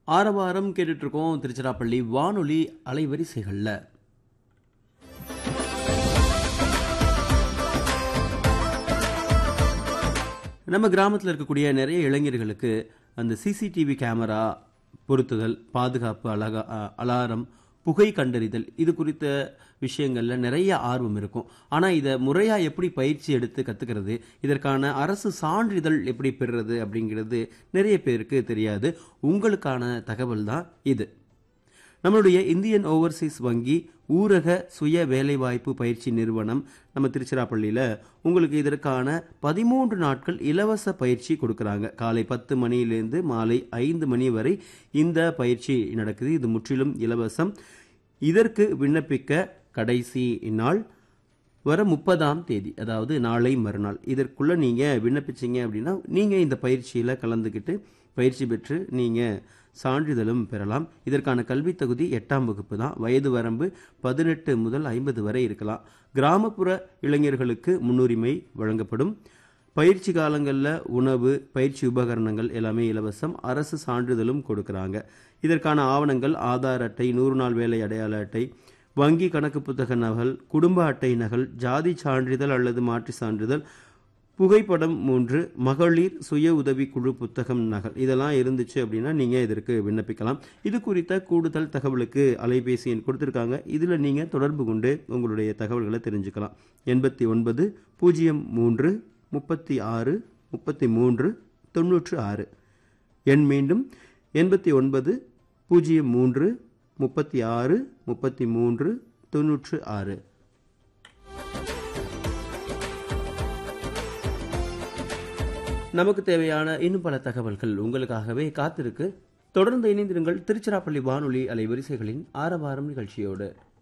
ஆரவாரம் கேட்டுட்டு இருக்கோம் திருச்சிராப்பள்ளி வானொலி அலைவரிசைகள்ல நம்ம கிராமத்தில் இருக்கக்கூடிய நிறைய இளைஞர்களுக்கு அந்த சிசிடிவி கேமரா பொருத்துதல் பாதுகாப்பு அழகா அ- அலாரம் புகை கண்டறிதல் இது குறித்த விஷயங்கள்ல நிறைய ஆர்வம் இருக்கும் ஆனா இதை முறையா எப்படி பயிற்சி எடுத்து கத்துக்கிறது இதற்கான அரசு சான்றிதழ் எப்படி பெறுறது அப்படிங்கிறது நிறைய பேருக்கு தெரியாது உங்களுக்கான தகவல் தான் இது நம்மளுடைய இந்தியன் ஓவர்சீஸ் வங்கி ஊரக சுய வேலைவாய்ப்பு பயிற்சி நிறுவனம் நம்ம திருச்சிராப்பள்ளியில் உங்களுக்கு இதற்கான பதிமூன்று நாட்கள் இலவச பயிற்சி கொடுக்குறாங்க காலை பத்து மணியிலேருந்து மாலை ஐந்து மணி வரை இந்த பயிற்சி நடக்குது இது முற்றிலும் இலவசம் இதற்கு விண்ணப்பிக்க கடைசி நாள் வர முப்பதாம் தேதி அதாவது நாளை மறுநாள் இதற்குள்ள நீங்க விண்ணப்பிச்சீங்க அப்படின்னா நீங்க இந்த பயிற்சியில கலந்துக்கிட்டு பயிற்சி பெற்று நீங்க சான்றிதழும் பெறலாம் இதற்கான கல்வித் தகுதி எட்டாம் வகுப்பு தான் வயது வரம்பு பதினெட்டு முதல் ஐம்பது வரை இருக்கலாம் கிராமப்புற இளைஞர்களுக்கு முன்னுரிமை வழங்கப்படும் பயிற்சி காலங்களில் உணவு பயிற்சி உபகரணங்கள் எல்லாமே இலவசம் அரசு சான்றிதழும் கொடுக்குறாங்க இதற்கான ஆவணங்கள் ஆதார் அட்டை நூறு நாள் வேலை அடையாள அட்டை வங்கி கணக்கு புத்தக நகல் குடும்ப அட்டை நகல் ஜாதி சான்றிதழ் அல்லது மாற்று சான்றிதழ் புகைப்படம் மூன்று மகளிர் சுய உதவி குழு புத்தகம் நகல் இதெல்லாம் இருந்துச்சு அப்படின்னா நீங்க இதற்கு விண்ணப்பிக்கலாம் இது குறித்த கூடுதல் தகவலுக்கு அலைபேசி எண் கொடுத்துருக்காங்க இதுல நீங்க தொடர்பு கொண்டு உங்களுடைய தகவல்களை தெரிஞ்சுக்கலாம் எண்பத்தி ஒன்பது பூஜ்ஜியம் மூன்று முப்பத்தி ஆறு முப்பத்தி மூன்று தொண்ணூற்று ஆறு எண் மீண்டும் எண்பத்தி ஒன்பது பூஜ்ஜியம் மூன்று முப்பத்தி ஆறு முப்பத்தி மூன்று தொண்ணூற்று ஆறு நமக்கு தேவையான இன்னும் பல தகவல்கள் உங்களுக்காகவே காத்திருக்கு தொடர்ந்து இணைந்திருங்கள் திருச்சிராப்பள்ளி வானொலி அலைவரிசைகளின் ஆரவாரம் நிகழ்ச்சியோடு